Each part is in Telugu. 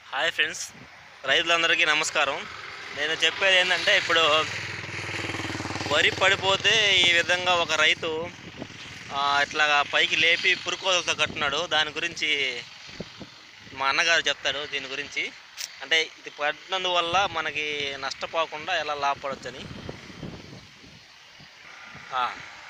హాయ్ ఫ్రెండ్స్ రైతులందరికీ నమస్కారం నేను చెప్పేది ఏంటంటే ఇప్పుడు వరి పడిపోతే ఈ విధంగా ఒక రైతు ఆ, ఇట్లాగా పైకి లేపి పురుకోలతో కట్టున్నాడు దాని గురించి మా అన్నగారు చెప్తాడు దీని గురించి అంటే ఇది పడినందువల్ల మనకి నష్టపోకుండా ఎలా లాభపడవచ్చని ఆ,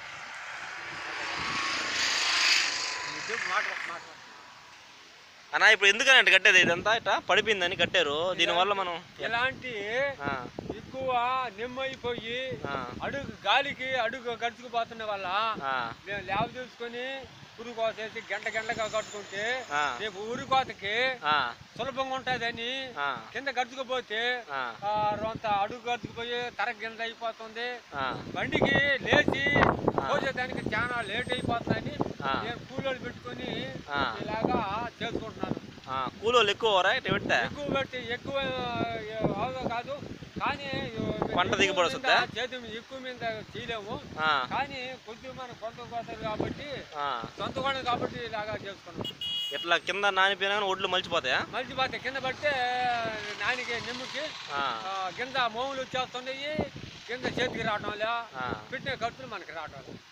అన్న ఇప్పుడు ఎందుకని అంటే కట్టేది ఇదంతా ఇట్లా పడిపోయిందని కట్టారు దీనివల్ల మనం ఇలాంటి ఆ, ఎక్కువ నిమ్మైపోయి ఆ, అడుగు గాలికి అడుగు గడుచుకుపోతున్న వల్ల ఆ, మేము లేవ చూసుకొని పురుగు కోసేసి గంట గంటగా కట్టుకుంటే ఆ, రేపు ఊరి కోతకి ఆ, సులభంగా ఉంటుందని ఆ, కింద గడుచుకుపోతే ఆ, ఆ, రొంత అడుగు గడుచుకుపోయి తర కింద అయిపోతుంది ఆ, బండికి లేచి కోసేదానికి చాలా లేట్ అయిపోతుందని ఆ. నేను కూలోళ్ళు పెట్టుకొని ఆ. ఇలాగా చేసుకుంటున్నాను ఆ, కూలోళ్ళు ఎక్కువ వరా ఇట్లా పెడితే ఎక్కువ పెట్టి ఎక్కువ అవదో కాదు కానీ పంట దిగుబడి ఎక్కువ వస్తుందా? మీద చేతి మీద ఎక్కువ మీద చేయలేము ఆ, కానీ కొద్దిగా మన సొంత కోతలు కాబట్టి ఆ. సొంత కొండ కాబట్టి ఇలాగా చేసుకున్నాం ఇట్లా కింద నానిపోయినా కానీ ఒడ్లు మలిచిపోతాయా మళ్ళీ పోతే కింద పడితే నానికి నిమ్ముకి ఆ, ఆ, కింద మోములు వచ్చేస్తున్నాయి కింద చేతికి రావడం లే ఆ, పెట్టిన ఖర్చులు మనకి రావడం లే.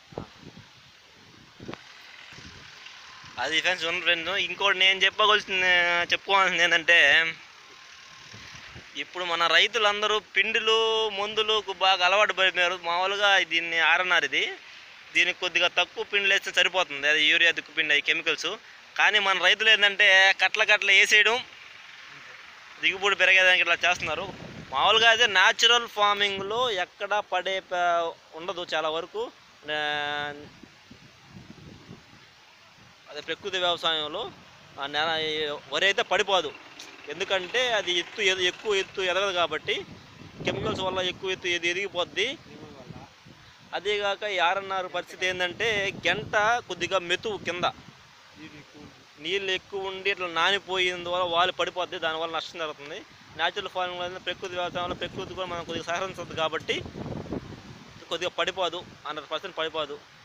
అది ఫ్రెండ్స్ ఉన్న ఫ్రెండ్స్ ఇంకోటి నేను చెప్పవలసింది చెప్పుకోవాల్సింది ఏంటంటే ఇప్పుడు మన రైతులందరూ పిండిలు మందులకు బాగా అలవాటు పడిపోయారు మామూలుగా దీన్ని ఆరన్నారు ఇది దీనికి కొద్దిగా తక్కువ పిండి వేస్తే సరిపోతుంది అది యూరియా దిక్కు పిండి అవి కెమికల్స్ కానీ మన రైతులు ఏంటంటే కట్ల కట్ల వేసేయడం దిగుబడి పెరిగేదానికి ఇట్లా చేస్తున్నారు మామూలుగా అయితే న్యాచురల్ ఫార్మింగ్లో ఎక్కడ పడే ప- ఉండదు చాలా వరకు ఆ, అదే ప్రకృతి వ్యవసాయంలో ఆ నెల వరి అయితే పడిపోదు ఎందుకంటే అది ఎత్తు ఎద- ఎక్కువ ఎత్తు ఎదగదు కాబట్టి కెమికల్స్ వల్ల ఎక్కువ ఎత్తు ఎది ఎదిగిపోద్ది నిమ్ము వల్ల. అదేగాక ఈ ఆర్ఎన్ఆర్ పరిస్థితి ఏంటంటే గంట కొద్దిగా మెతువు కింద ఇది ఎక్కువ ఉంది. నీళ్ళు ఎక్కువ ఉండి ఇట్లా నానిపోయినందువల్ల వాళ్ళు పడిపోద్ది దానివల్ల నష్టం జరుగుతుంది న్యాచురల్ ఫార్మింగ్ అనేది ప్రకృతి వ్యవసాయంలో ప్రకృతి కూడా మనం కొద్దిగా సహకరిస్తుంది కాబట్టి కొద్దిగా పడిపోదు హండ్రెడ్ పర్సెంట్ పడిపోదు